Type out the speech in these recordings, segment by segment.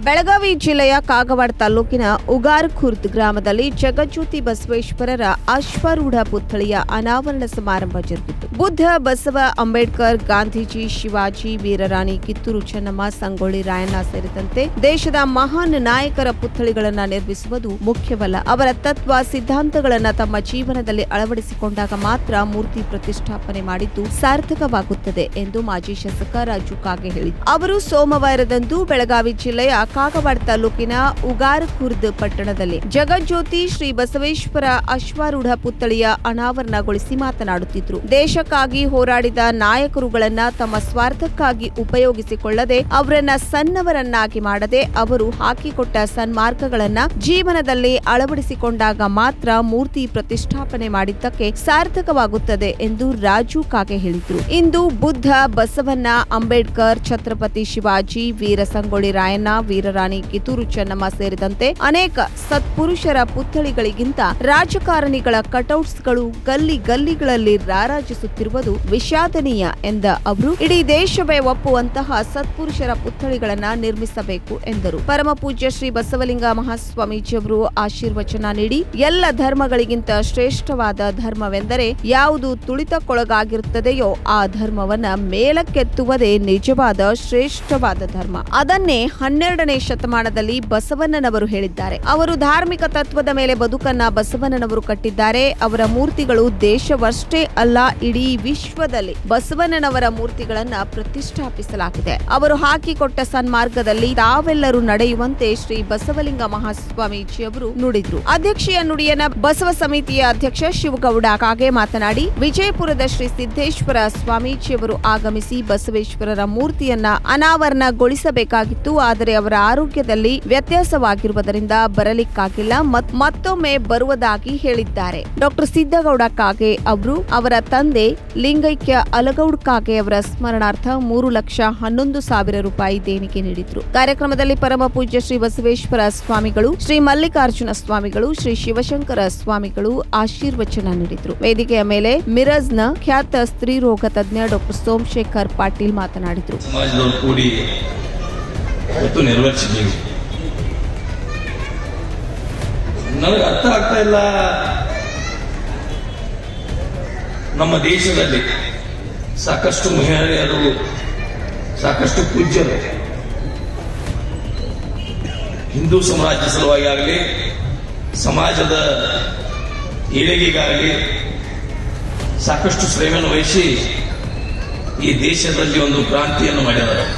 ಬೆಳಗಾವಿ ಜಿಲ್ಲೆಯ ಕಾಗವಾಡ ತಾಲೂಕಿನ ಉಗಾರ್ ಖುರ್ದ್ ಗ್ರಾಮದಲ್ಲಿ ಜಗಜ್ಯೋತಿ ಬಸವೇಶ್ವರರ ಅಶ್ವಾರೂಢ ಪುತ್ಥಳಿಯ ಅನಾವರಣ ಸಮಾರಂಭ ಜರುಗಿತು ಬುದ್ಧ ಬಸವ ಅಂಬೇಡ್ಕರ್ ಗಾಂಧೀಜಿ ಶಿವಾಜಿ ವೀರರಾಣಿ ಕಿತ್ತೂರು ಚೆನ್ನಮ್ಮ ಸಂಗೊಳ್ಳಿ ರಾಯಣ್ಣ ಸೇರಿದಂತೆ ದೇಶದ ಮಹಾನ್ ನಾಯಕರ ಪುತ್ಥಳಿಗಳನ್ನ ನಿರ್ಮಿಸುವುದು ಮುಖ್ಯವಲ್ಲ ಅವರ ತತ್ವ ಸಿದ್ಧಾಂತಗಳನ್ನ ತಮ್ಮ ಜೀವನದಲ್ಲಿ ಅಳವಡಿಸಿಕೊಂಡಾಗ ಮಾತ್ರ ಮೂರ್ತಿ ಪ್ರತಿಷ್ಠಾಪನೆ ಮಾಡಿದ್ದು ಸಾರ್ಥಕವಾಗುತ್ತದೆ ಎಂದು ಮಾಜಿ ಶಾಸಕ ರಾಜು ಕಾಗೆ ಹೇಳಿದರು ಅವರು ಸೋಮವಾರದಂದು ಬೆಳಗಾವಿ ಜಿಲ್ಲೆಯ ಕಾಗವಾಡ ತಾಲೂಕಿನ ಉಗಾರ್ ಖುರ್ದ್ ಪಟ್ಟಣದಲ್ಲಿ ಜಗಜ್ಯೋತಿ ಶ್ರೀ ಬಸವೇಶ್ವರ ಅಶ್ವಾರೂಢ ಪುತ್ಥಳಿಯ ಅನಾವರಣಗೊಳಿಸಿ ಮಾತನಾಡುತ್ತಿದ್ರು ದೇಶಕ್ಕಾಗಿ ಹೋರಾಡಿದ ನಾಯಕರುಗಳನ್ನ ತಮ್ಮ ಸ್ವಾರ್ಥಕ್ಕಾಗಿ ಉಪಯೋಗಿಸಿಕೊಳ್ಳದೆ ಅವರನ್ನ ಸಣ್ಣವರನ್ನಾಗಿ ಮಾಡದೆ ಅವರು ಹಾಕಿಕೊಟ್ಟ ಸನ್ಮಾರ್ಗಗಳನ್ನ ಜೀವನದಲ್ಲಿ ಅಳವಡಿಸಿಕೊಂಡಾಗ ಮಾತ್ರ ಮೂರ್ತಿ ಪ್ರತಿಷ್ಠಾಪನೆ ಮಾಡಿದ್ದಕ್ಕೆ ಸಾರ್ಥಕವಾಗುತ್ತದೆ ಎಂದು ರಾಜು ಕಾಗೆ ಹೇಳಿದ್ರು ಇಂದು ಬುದ್ಧ ಬಸವಣ್ಣ ಅಂಬೇಡ್ಕರ್ ಛತ್ರಪತಿ ಶಿವಾಜಿ ವೀರ ಸಂಗೊಳ್ಳಿ ರಾಯಣ್ಣ ವೀರರಾಣಿ ಕಿತ್ತೂರು ಚೆನ್ನಮ್ಮ ಸೇರಿದಂತೆ ಅನೇಕ ಸತ್ಪುರುಷರ ಪುತ್ಥಳಿಗಳಿಗಿಂತ ರಾಜಕಾರಣಿಗಳ ಕಟೌಟ್ಸ್ಗಳು ಗಲ್ಲಿ ಗಲ್ಲಿಗಳಲ್ಲಿ ರಾರಾಜಿಸುತ್ತಿರುವುದು ವಿಷಾದನೀಯ ಎಂದ ಅವರು ಇಡೀ ದೇಶವೇ ಒಪ್ಪುವಂತಹ ಸತ್ಪುರುಷರ ಪುತ್ಥಳಿಗಳನ್ನ ನಿರ್ಮಿಸಬೇಕು ಎಂದರು ಪರಮ ಪೂಜ್ಯ ಶ್ರೀ ಬಸವಲಿಂಗ ಮಹಾಸ್ವಾಮೀಜಿಯವರು ಆಶೀರ್ವಚನ ನೀಡಿ ಎಲ್ಲ ಧರ್ಮಗಳಿಗಿಂತ ಶ್ರೇಷ್ಠವಾದ ಧರ್ಮವೆಂದರೆ ಯಾವುದು ತುಳಿತಕ್ಕೊಳಗಾಗಿರುತ್ತದೆಯೋ ಆ ಧರ್ಮವನ್ನ ಮೇಲಕ್ಕೆತ್ತುವುದೇ ನಿಜವಾದ ಶ್ರೇಷ್ಠವಾದ ಧರ್ಮ ಅದನ್ನೇ ಹನ್ನೆರಡನೇ ಶತಮಾನದಲ್ಲಿ ಬಸವಣ್ಣನವರು ಹೇಳಿದ್ದಾರೆ ಅವರು ಧಾರ್ಮಿಕ ತತ್ವದ ಮೇಲೆ ಬದುಕನ್ನ ಬಸವಣ್ಣನವರು ಕಟ್ಟಿದ್ದಾರೆ ಅವರ ಮೂರ್ತಿಗಳು ದೇಶವಷ್ಟೇ ಅಲ್ಲ ಇಡೀ ವಿಶ್ವದಲ್ಲಿ ಬಸವಣ್ಣನವರ ಮೂರ್ತಿಗಳನ್ನ ಪ್ರತಿಷ್ಠಾಪಿಸಲಾಗಿದೆ ಅವರು ಹಾಕಿಕೊಟ್ಟ ಸನ್ಮಾರ್ಗದಲ್ಲಿ ತಾವೆಲ್ಲರೂ ನಡೆಯುವಂತೆ ಶ್ರೀ ಬಸವಲಿಂಗ ಮಹಾಸ್ವಾಮೀಜಿಯವರು ನುಡಿದ್ರು ಅಧ್ಯಕ್ಷೀಯ ನುಡಿಯನ್ನ ಬಸವ ಸಮಿತಿಯ ಅಧ್ಯಕ್ಷ ಶಿವಗೌಡ ಕಾಗೆ ಮಾತನಾಡಿ ವಿಜಯಪುರದ ಶ್ರೀ ಸಿದ್ದೇಶ್ವರ ಸ್ವಾಮೀಜಿಯವರು ಆಗಮಿಸಿ ಬಸವೇಶ್ವರರ ಮೂರ್ತಿಯನ್ನ ಅನಾವರಣಗೊಳಿಸಬೇಕಾಗಿತ್ತು ಆದರೆ ಅವರ ಆರೋಗ್ಯದಲ್ಲಿ ವ್ಯತ್ಯಾಸವಾಗಿರುವುದರಿಂದ ಬರಲಿಕ್ಕಾಗಿಲ್ಲ ಮತ್- ಮತ್ತೊಮ್ಮೆ ಬರುವುದಾಗಿ ಹೇಳಿದ್ದಾರೆ ಡಾಕ್ಟರ್ ಸಿದ್ದಗೌಡ ಕಾಗೆ ಅವರು ಅವರ ತಂದೆ ಲಿಂಗೈಕ್ಯ ಅಲಗೌಡ್ ಕಾಗೆ ಅವರ ಸ್ಮರಣಾರ್ಥ ಮೂರು ಲಕ್ಷ ಹನ್ನೊಂದು ಸಾವಿರ ರೂಪಾಯಿ ದೇಣಿಗೆ ನೀಡಿದ್ರು ಕಾರ್ಯಕ್ರಮದಲ್ಲಿ ಪರಮ ಪೂಜ್ಯ ಶ್ರೀ ಬಸವೇಶ್ವರ ಸ್ವಾಮಿಗಳು ಶ್ರೀ ಮಲ್ಲಿಕಾರ್ಜುನ ಸ್ವಾಮಿಗಳು ಶ್ರೀ ಶಿವಶಂಕರ ಸ್ವಾಮಿಗಳು ಆಶೀರ್ವಚನ ನೀಡಿದ್ರು ವೇದಿಕೆಯ ಮೇಲೆ ಮಿರಜ್ನ ಖ್ಯಾತ ಸ್ತ್ರೀ ರೋಗ ತಜ್ಞ ಡಾಕ್ಟರ್ ಸೋಮಶೇಖರ್ ಪಾಟೀಲ್ ಮಾತನಾಡಿದ್ರು ಸಮಾಜದವ್ರು ಕೂಡಿ ಇವತ್ತು ನೆರವೇರಿಸಿದ್ದೀವಿ ನನಗೆ ಅರ್ಥ ಆಗ್ತಾ ಇಲ್ಲ ನಮ್ಮ ದೇಶದಲ್ಲಿ ಸಾಕಷ್ಟು ಮಹಿಳೆಯರು ಸಾಕಷ್ಟು ಪೂಜ್ಯರು ಹಿಂದೂ ಸಾಮ್ರಾಜ್ಯ ಸಲುವಾಗಿ ಆಗಲಿ ಸಮಾಜದ ಏಳಿಗೆಗಾಗಲಿ ಸಾಕಷ್ಟು ಶ್ರಮೆಯನ್ನು ವಹಿಸಿ ಈ ದೇಶದಲ್ಲಿ ಒಂದು ಕ್ರಾಂತಿಯನ್ನು ಮಾಡಿದ್ದಾರೆ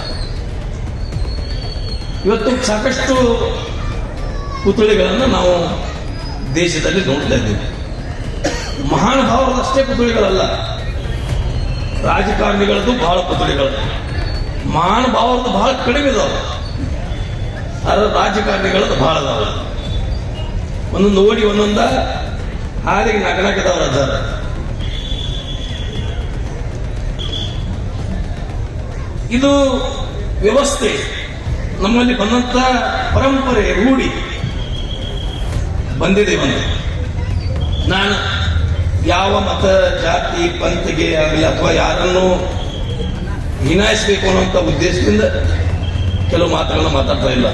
ಇವತ್ತು ಸಾಕಷ್ಟು ಪುತ್ಥಳಿಗಳನ್ನು ನಾವು ದೇಶದಲ್ಲಿ ನೋಡ್ತಾ ಇದ್ದೀವಿ ಮಹಾನುಭಾವರದಷ್ಟೇ ಪುತ್ಥಳಿಗಳಲ್ಲ ರಾಜಕಾರಣಿಗಳದ್ದು ಬಹಳ ಪುತ್ಥಳಿಗಳು ಮಹಾನುಭಾವರದ್ದು ಬಹಳ ಕಡಿಮೆ ಇದಾವೆ ಆದ್ರೆ ರಾಜಕಾರಣಿಗಳದ್ದು ಬಹಳ ಅದಾವ ಒಂದೊಂದು ಓಡಿ ಒಂದೊಂದ ಹಾಲಿಗೆ ನಾಲ್ಕು ನಾಲ್ಕು ಇದಾವ ಅದಾರ ಇದು ವ್ಯವಸ್ಥೆ ನಮ್ಮಲ್ಲಿ ಬಂದಂತ ಪರಂಪರೆ ರೂಢಿ ಬಂದಿದೆ ಒಂದು ನಾನು ಯಾವ ಮತ ಜಾತಿ ಪಂಥಗೆ ಆಗಲಿ ಅಥವಾ ಯಾರನ್ನು ಹಿನಾಯಿಸಬೇಕು ಅನ್ನುವಂಥ ಉದ್ದೇಶದಿಂದ ಕೆಲವು ಮಾತುಗಳನ್ನ ಮಾತಾಡ್ತಾ ಇಲ್ಲ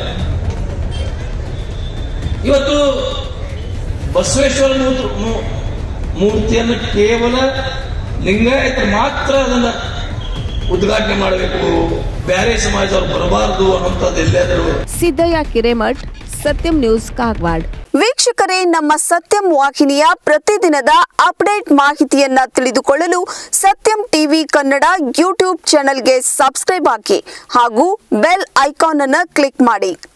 ಇವತ್ತು ಬಸವೇಶ್ವರ ಮೂರ್ತಿ- ಮೂ- ಮೂರ್ತಿಯನ್ನು ಕೇವಲ ಲಿಂಗಾಯತರು ಮಾತ್ರ ಅದನ್ನ ಉದ್ಘಾಟನೆ ಮಾಡಬೇಕು ಬೇರೆ ಸಮಾಜದವ್ರು ಬರಬಾರದು ಅನ್ನುವಂಥದ್ದು ಎಲ್ಲಾದರೂ ಸಿದ್ದಯ್ಯ ಕಿರೇಮಠ್ ಸತ್ಯಂ ನ್ಯೂಸ್ ಕಾಗವಾಡ್ ವೀಕ್ಷಕರೇ ನಮ್ಮ ಸತ್ಯಂ ವಾಹಿನಿಯ ಪ್ರತಿದಿನದ ಅಪ್ಡೇಟ್ ಮಾಹಿತಿಯನ್ನ ತಿಳಿದುಕೊಳ್ಳಲು ಸತ್ಯಂ ಟಿವಿ ಕನ್ನಡ ಯೂಟ್ಯೂಬ್ ಚಾನೆಲ್ಗೆ ಸಬ್ಸ್ಕ್ರೈಬ್ ಹಾಕಿ ಹಾಗೂ ಬೆಲ್ ಐಕಾನ್ ಅನ್ನು ಕ್ಲಿಕ್ ಮಾಡಿ